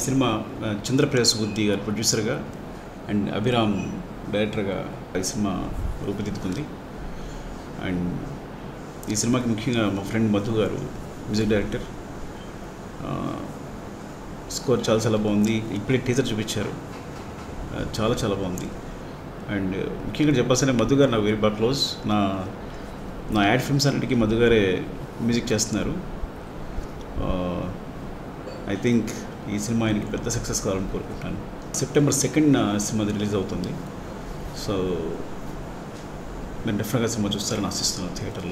cinema ఆ, చంద్రప్రయాస బుద్ధి గారు ప్రొడ్యూసర్గా అండ్ అభిరామ్ డైరెక్టర్గా ఈ సినిమా రూపుదిద్దుకుంది అండ్ ఈ సినిమాకి ముఖ్యంగా మా ఫ్రెండ్ మధు గారు మ్యూజిక్ డైరెక్టర్ ఆ, స్కోర్ చాలా చాలా బాగుంది ఇప్పుడే టీజర్ చూపించారు ఆ, చాలా చాలా బాగుంది అండ్ ముఖ్యంగా చెప్పాల్సిన మధు గారు నాకు వెరీ బాగా క్లోజ్ నా నా యాడ్ ఫిల్మ్స్ అన్నిటికీ మధు గారే మ్యూజిక్ చేస్తున్నారు ఐ థింక్ ఈ సినిమా ఆయనకి పెద్ద సక్సెస్ కావాలని కోరుకుంటున్నాను సెప్టెంబర్ సెకండ్ సినిమా రిలీజ్ అవుతుంది సో మీరు డెఫినెట్గా సినిమా చూస్తారని ఆశిస్తున్నాను థియేటర్లో